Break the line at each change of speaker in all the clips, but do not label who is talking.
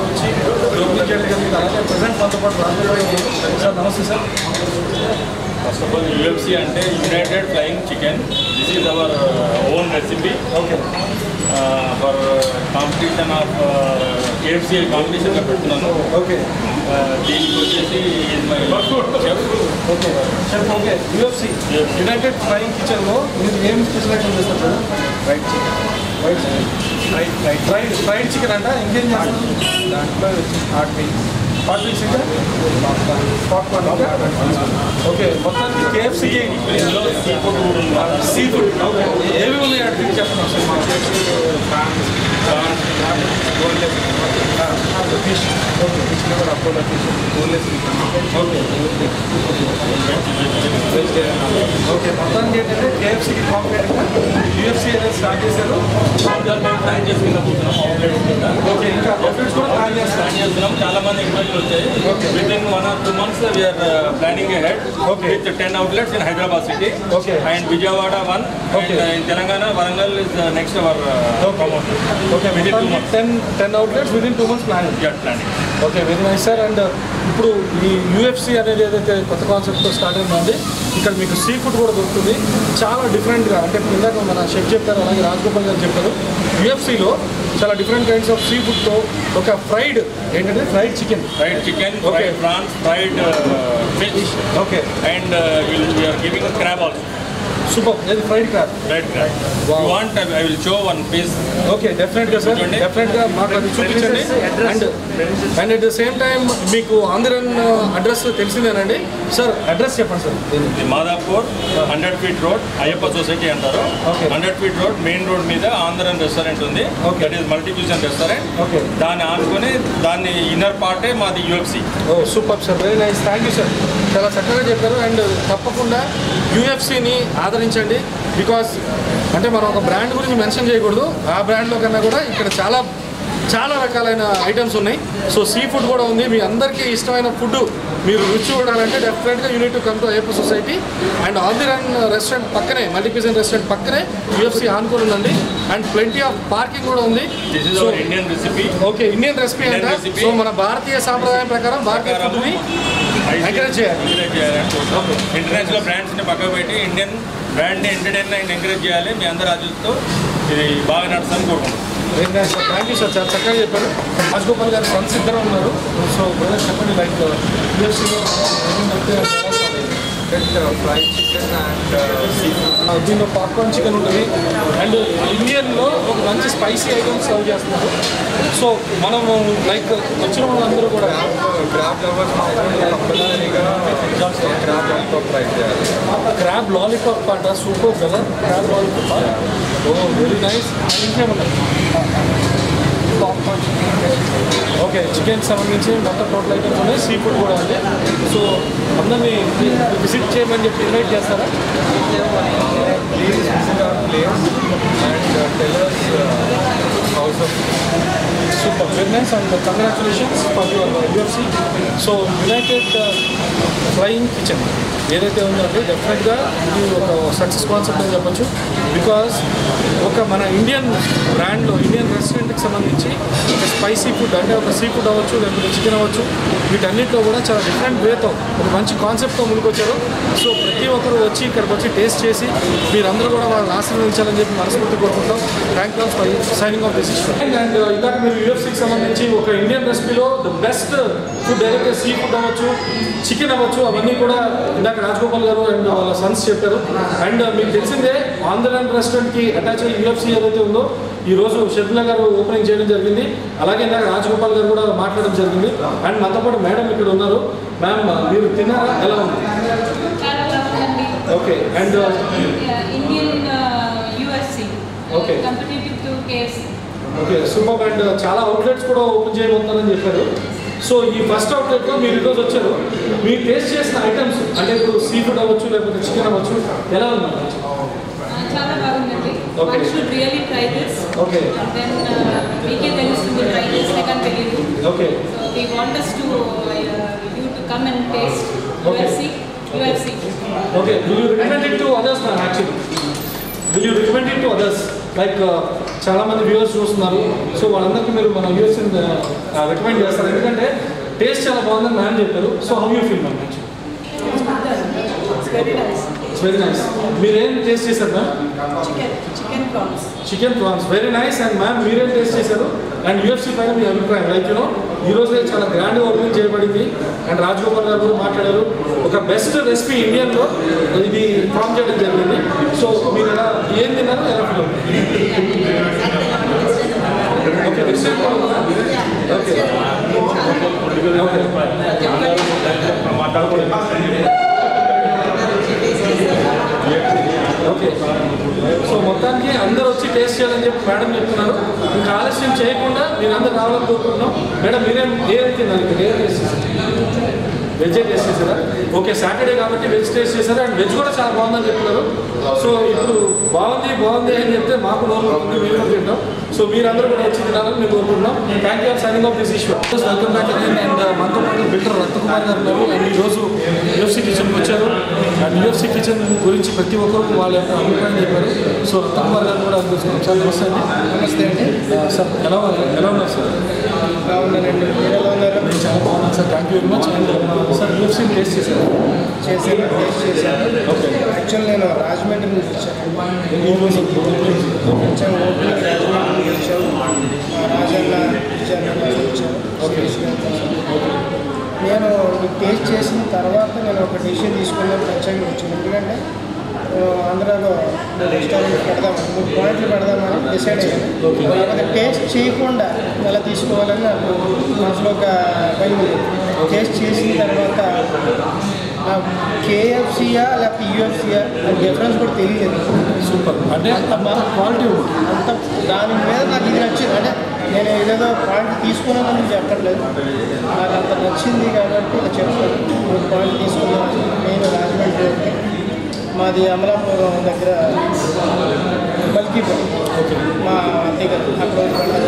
వచ్చి ఓపెనింగ్ చేయడం జరిగింది అలాగే ప్రజెంట్ మనతో పాటు రాజు సార్ నమస్తే sir
first of all UFC అంటే united flying chicken this is our own recipe
okay
for competition of KFC కాంపిటీషన్గా పెడుతున్నాను
ఓకే
Uh, దీనికి వచ్చేసి is my chef
okay sir okay UFC united flying కిచెన్లో మీరు ఏం స్పెషల్ ఐటమ్ చేస్తారు sir
fried chicken
white chicken
fried fried
fried fried chicken అంట ఇంకేం చేస్తారు
దాంట్లో హాట్ మీల్స్
హాట్ మిక్స్ ఇంకా పాప్కార్న్ ఓకే మొత్తానికి కేఎఫ్సీకి
ఇందులో సీ ఫుడ్ కూడా ఉంది
సీ ఫుడ్ ఓకే ఏవి ఉన్నాయి అడిగి చెప్పండి సార్ ఫిష్ ఓకే ఫిష్ కూడా Apollo fish boneless okay okay మొత్తానికి ఏంటంటే కేఎఫ్సీకి కాంపిటేట్గా యూఎఫ్సీ అనేది స్టార్ట్ చేశారు
ప్లాన్ చేసుకున్న కూర్చున్నాం అవుట్లెట్ కింద
ఓకే ఇంకా అవుట్లెట్స్ కూడా ప్లాన్ చేస్తారు
ప్లాన్ చేస్తున్నాం చాలా మంది ఎంక్వైరీలు వచ్చాయి
Okay.
With in one or two months we're planning head
Okay.
With ten outlets in Hyderabad city
Okay.
And Vijayawada one
Okay.
And in Telangana Warangal is next our promotion
okay
with in two
మొత్తానికి
months
ten ten outlets with in two months planning
planning
okay very nice sir and ఇప్పుడు ఈ UFC అనేది ఏదైతే కొత్త కాన్సెప్ట్తో start అయిందండి ఇక్కడ మీకు సీ ఫుడ్ కూడా దొరుకుతుంది చాలా డిఫరెంట్గా అంటే ఇప్పుడు ఇందాక మన షెఫ్ చెప్పారు అలాగే రాజగోపాల్ గారు చెప్పారు యూఎఫ్సిలో చాలా డిఫరెంట్ కైండ్స్ ఆఫ్ సీ ఫుడ్తో ఒక ఫ్రైడ్ ఏంటంటే fried chicken
fried chicken
Okay.
Fried prawns fried fish
okay
and we're giving crab also
super ఇది fried crab
fried crab
Wow.
You want I will show one piece
okay డెఫినెట్గా sir
చూడండి.
డెఫినెట్గా మాకు అది చూపించండి and and at the same time మీకు Andhran address తెలిసిందేనండి sir address చెప్పండి సార్ దీన్ని
Madhapur hundred feet road Ayyappa society అంటారు
Okay.
Hundred feet road main road మీద ఆంధ్రన్ రెస్టారెంట్ ఉంది
Okay.
That is multi cuisine restaurant
okay
దాన్ని ఆనుకొని దాన్ని ఇన్నర్ పార్టే మాది యూఎఫ్సి
ఓ super sir very nice thank you sir చాలా చక్కగా చెప్పారు అండ్ తప్పకుండా యూఎఫ్సిని ఆదరించండి బికాస్ అంటే మనం ఒక బ్రాండ్ గురించి మెన్షన్ చేయకూడదు ఆ బ్రాండ్లో కన్నా కూడా ఇక్కడ చాలా చాలా రకాలైన ఐటమ్స్ ఉన్నాయి సో సీ ఫుడ్ కూడా ఉంది మీ అందరికీ ఇష్టమైన ఫుడ్ మీరు రుచి చూడాలంటే డెఫినెట్గా you need to come to Ayyappa society and all the run restaurant పక్కనే మల్టీపిజన్ రెస్టారెంట్ పక్కనే యూఎఫ్సి ఆనుకొని ఉందండి అండ్ ప్లెంటీ ఆఫ్ పార్కింగ్ కూడా ఉంది
this is
so
our Indian recipe
okay Indian recipe అంట
Indian recipe.
సో మన భారతీయ సాంప్రదాయం ప్రకారం భారతీయ ఫుడ్ని ఎంకరేజ్ చేయాలి
ఇంటర్నేషనల్ బ్రాండ్స్ని పక్కకు పెట్టి ఇండియన్ బ్రాండ్ని ఎంటర్టైన్ అండ్ ఎంకరేజ్ చేయాలి మీ అందరి ఆశలతో ఇది బాగా నడుస్తుందని కోరుకుంటున్నాం
very nice sir thank you sir చాలా చక్కగా చెప్పారు రాజగోపాల్ గారు సన్స్ ఇద్దరు ఉన్నారు సో బ్రదర్ చెప్పండి లైక్ యూఎఫ్సీలో
ఫ్రైడ్ చికెన్ అండ్
దీనిలో పాప్కార్న్ చికెన్ ఉంటుంది అండ్ ఇండియన్లో ఒక మంచి స్పైసీ ఐటమ్స్ సర్వ్ చేస్తున్నారు సో మనము లైక్ వచ్చిన వాళ్ళందరూ కూడా
క్రాబ్ లవర్స్ కంపల్సరీగా క్రాబ్ లాలీపాప్ ట్రై చేయాలి
క్రాబ్ లాలీపాప్ అంట సూపర్ కదా క్రాబ్ లాలీపాప్ ఓ వెరీ నైస్ ఇంకేమన్నా పాప్కార్న్ ఓకే చికెన్ సంబంధించి మొత్తం టోటల్ ఐటమ్స్ ఉన్నాయి సీ ఫుడ్ కూడా ఉంది సో అందరినీ విజిట్ చేయమని చెప్పి ఇన్వైట్ చేస్తారా
please visit our place and tell others house of
super very nice and congratulations for your UFC so united flying kitchen ఏదైతే ఉందో అంటే డెఫినెట్గా ఇది ఒక సక్సెస్ కాన్సెప్ట్ అని చెప్పొచ్చు బికాస్ ఒక మన ఇండియన్ బ్రాండ్లో ఇండియన్ రెస్టారెంట్కి సంబంధించి ఒక స్పైసీ ఫుడ్ అంటే ఒక సీ ఫుడ్ అవ్వచ్చు లేకపోతే చికెన్ అవ్వచ్చు వీటన్నిటిలో కూడా చాలా డిఫరెంట్ వేతో ఒక మంచి కాన్సెప్ట్తో ముందుకొచ్చారు సో ప్రతి ఒక్కరు వచ్చి ఇక్కడికి వచ్చి టేస్ట్ చేసి మీరందరూ కూడా వాళ్ళని ఆశీర్వదించాలని చెప్పి మనస్ఫూర్తి కోరుకుంటాం thank you for signing off this and ఇందాక మీరు యూఎఫ్సీకి సంబంధించి ఒక ఇండియన్ రెసిపీలో ద బెస్ట్ ఫుడ్ ఏదైతే సీ ఫుడ్ అవ్వచ్చు చికెన్ అవ్వచ్చు అవన్నీ కూడా ఇందాక రాజగోపాల్ గారు అండ్ వాళ్ళ సన్స్ చెప్పారు అండ్ మీకు తెలిసిందే ఆంధ్రన్ రెస్టారెంట్కి అటాచ్ అయ్యి యూఎఫ్సీ ఏదైతే ఉందో ఈ రోజు షర్మిల గారు ఓపెనింగ్ చేయడం జరిగింది అలాగే ఇందాక రాజగోపాల్ గారు కూడా మాట్లాడడం జరిగింది అండ్ మనతో పాటు మేడం ఇక్కడ ఉన్నారు మ్యామ్ మీరు తిన్నారా ఎలా ఉంది
చాలా బాగుందండి
okay and
Indian UFC
Okay.
Competitive to KFC
okay super and చాలా అవుట్లెట్స్ కూడా ఓపెన్ చేయబోతున్నారని చెప్పారు సో ఈ ఫస్ట్ అవుట్లెట్లో మీరు ఈరోజు వచ్చారు మీరు టేస్ట్ చేసిన ఐటమ్స్ అంటే ఇప్పుడు సీ ఫుడ్ అవ్వచ్చు లేకపోతే చికెన్ అవ్వచ్చు ఎలా ఉంది
చాలా బాగుందండి
Okay.
One should really try this
okay
then మీకే తెలుస్తుంది ట్రై చేస్తే కానీ తెలియదు
okay
so we want us to you to come and taste
Okay.
UFC UFC
okay will you recommend it to others ma'am actually will you recommend it to others like చాలా మంది viewers చూస్తున్నారు so వాళ్ళందరికీ మీరు మన viewers recommend చేస్తారు ఎందుకంటే taste చాలా బాగుందని మ్యామ్ చెప్పారు so how you feel ma'am
It's very nice.
It's very nice మీరేం టేస్ట్ చేశారు ma'am
Chicken, chicken prawns.
Chicken prawns very nice and ma'am మీరేం టేస్ట్ చేశారు అండ్ యూఎఫ్సీ పైన మీ అభిప్రాయం లైక్ యూనో ఈ రోజే చాలా గ్రాండ్గా ఓపెన్ చేయబడింది అండ్ రాజగోపాల్ గారు కూడా మాట్లాడారు ఒక బెస్ట్ రెసిపీ ఇండియన్లో ఇది ఫామ్ చేయడం జరిగింది సో మీరు ఎలా ఏం తిన్నారు ఎలా feel okay vegetable okay okay so మొత్తానికి అందరూ వచ్చి టేస్ట్ చేయాలని చెప్పి మేడం చెప్తున్నారు ఇంకా ఆలస్యం చేయకుండా మీరు అందరు రావాలని కోరుకుంటున్నాం మేడం మీరేం ఏం తిన్నారు ఇక్కడ ఏం టేస్ట్ చేశారు వెజ్ టేస్ట్ చేశారా ఓకే సాటర్డే కాబట్టి వెజ్ టేస్ట్ చేశారు అండ్ వెజ్ కూడా చాలా బాగుందని చెప్తున్నారు సో ఇప్పుడు బాగుంది బాగుంది అని చెప్తే మాకు నోరు ఉంటుంది మేము కూడా తింటాం సో మీరందరూ కూడా వచ్చి తినాలని మేము కోరుకుంటున్నాం thank you for signing off this issue welcome back again and మనతో పాటు బిల్డర్ రత్నకుమార్ గారు ఉన్నారు అండ్ ఈరోజు యూఎఫ్సీ కిచెన్కి వచ్చారు అండ్ యూఎఫ్సీ కిచెన్ గురించి ప్రతి ఒక్కరు వాళ్ళ యొక్క అభిప్రాయం చెప్పారు సో రత్నకుమార్ గారు కూడా అనుకుంటున్నాం సార్ నమస్తే అండి
నమస్తే అండి
సార్ ఎలా ఉన్నారు ఎలా ఉన్నారు సార్
బాగున్నానండి మీరు ఎలా ఉన్నారు
నేను చాలా బాగున్నాను sir thank you very much and sir UFC taste చేశారు
చేశాను టేస్ట్ చేశాను
ఓకే
యాక్చువల్ నేను రాజమండ్రి నుంచి వచ్చాను
ఈరోజు
కొంచెం ఓపెన్ రాజమండ్రి నుంచి వచ్చాను మా రాజన్న జనరల్ వచ్చాను
ఓకే.
నేను ఇది టేస్ట్ చేసిన తర్వాత నేను ఒక డిష్ తీసుకున్నాను ప్రత్యేకంగా వచ్చాను ఎందుకంటే ఆ, ఆంధ్రాలో రెస్టారెంట్ పెడదాం మూడు పాయింట్లు పెడదామని డిసైడ్ అయ్యాను
ఓకే.
కాకపోతే టేస్ట్ చేయకుండా ఎలా తీసుకోవాలని నాకు మనసులో ఒక భయం ఉంది టేస్ట్ చేసిన తర్వాత కేఎఫ్సీయా లేకపోతే యూఎఫ్సీయా అని డిఫరెన్స్ కూడా తెలియలేదు
సూపర్ అంటే అంత క్వాలిటీ ఉంది
అంత దాని మీద నాకు ఇది నచ్చింది అంటే నేను ఏదేదో పాయింట్ తీసుకున్నానని చెప్పట్లేదు నాకు అంత నచ్చింది కాబట్టి ఇలా చెప్తాను మూడు పాయింట్ తీసుకున్నాను నేను రాజమండ్రి ఒకటి. మాది అమలాపురం దగ్గర బల్కీపురం
ఓకే
మా అత్తయ్య గారు అక్కడ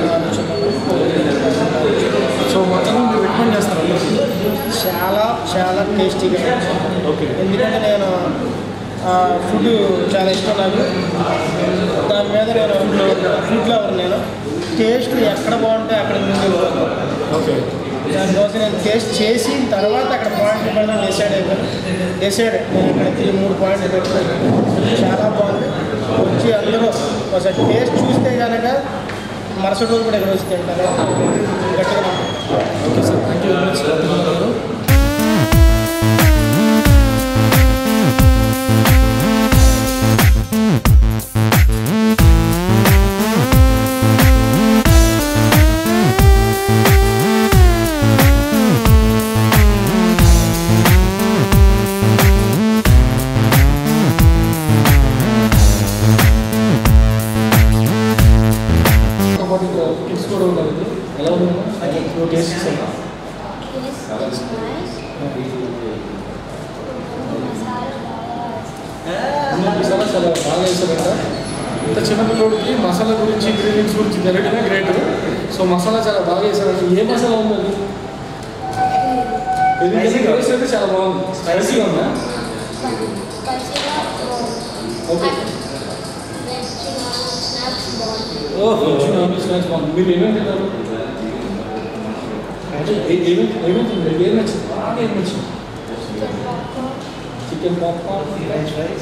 సో మొత్తం మీరు రికమెండ్ చేస్తారు అందరికీ
చాలా చాలా టేస్టీగా ఉంది.
ఓకే
ఎందుకంటే నేను ఫుడ్ చాలా ఇష్టం నాకు దాని మీద నేను ఫుడ్ లవర్ నేను టేస్ట్ ఎక్కడ బాగుంటే అక్కడ ముందు
ఓకే
దానికోసం నేను టేస్ట్ చేసి తర్వాత అక్కడ పాయింట్లు పెడదాం డిసైడ్ అయిపోయాను డిసైడ్ నేను అక్కడ త్రీ మూడు పాయింట్లు పెట్టుకున్నాను చాలా బాగుంది వచ్చి అందరూ ఒకసారి టేస్ట్ చూస్తే కనుక మరుసటి రోజు కూడా ఇక్కడ వచ్చి తింటారు గట్టిగా నమ్ముతాను.
Okay sir thank you very much Ratnakumar గారు పాటు ఇంకా కిడ్స్ కూడా ఉన్నారు ఎలా ఉన్నారు టేస్ట్ చేశారా మసాలా చాలా బాగా వేసారంట ఇంత చిన్న పిల్లోడికి మసాలా గురించి ఇంగ్రీడియంట్స్ గురించి తెలియడమే గ్రేట్ సో మసాలా చాలా బాగా వేసారంట ఏ మసాలా ఉంది అది ఇది టేస్ట్ అయితే చాలా బాగుంది స్పైసీగా ఉందా ఓకే ఓహో నాన్ స్నాక్స్ బాగుంది మీరు ఏమేమి తిన్నారు అంటే ఏ- ఏమేమి ఏమేమి తిన్నారు ఏం నచ్చింది బాగా ఏం నచ్చింది chicken popcorn French fries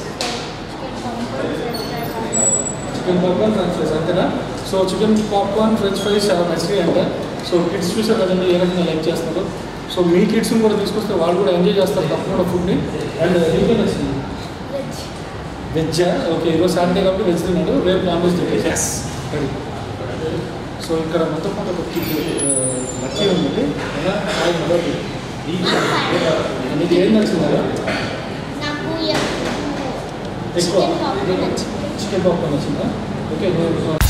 chicken popcorn French fries అంతేనా so chicken popcorn French fries చాలా నచ్చినాయి అంట సో కిడ్స్ చూసారు కదండి ఏ రకంగా లైక్ చేస్తున్నారు సో మీ కిడ్స్ని కూడా తీసుకొస్తే వాళ్ళు కూడా ఎంజాయ్ చేస్తారు తప్పకుండా ఫుడ్ని అండ్ ఇంకేం నచ్చింది వెజ్ ఓకే ఈరోజు సాటర్డే కాబట్టి వెజ్ తిన్నాడు రేపు నాన్ వెజ్ తింటే ఎస్ రెడీ సో ఇక్కడ మొత్తం పాటు ఒక కిడ్ మచ్చి ఉంది ఎలా హాయ్ మొదటి మీకు ఏం నచ్చిందా
నాకు
ఎక్కువ
చికెన్ పాప్కార్న్ నచ్చింది
చికెన్ పాప్కార్న్ వచ్చిందా ఓకే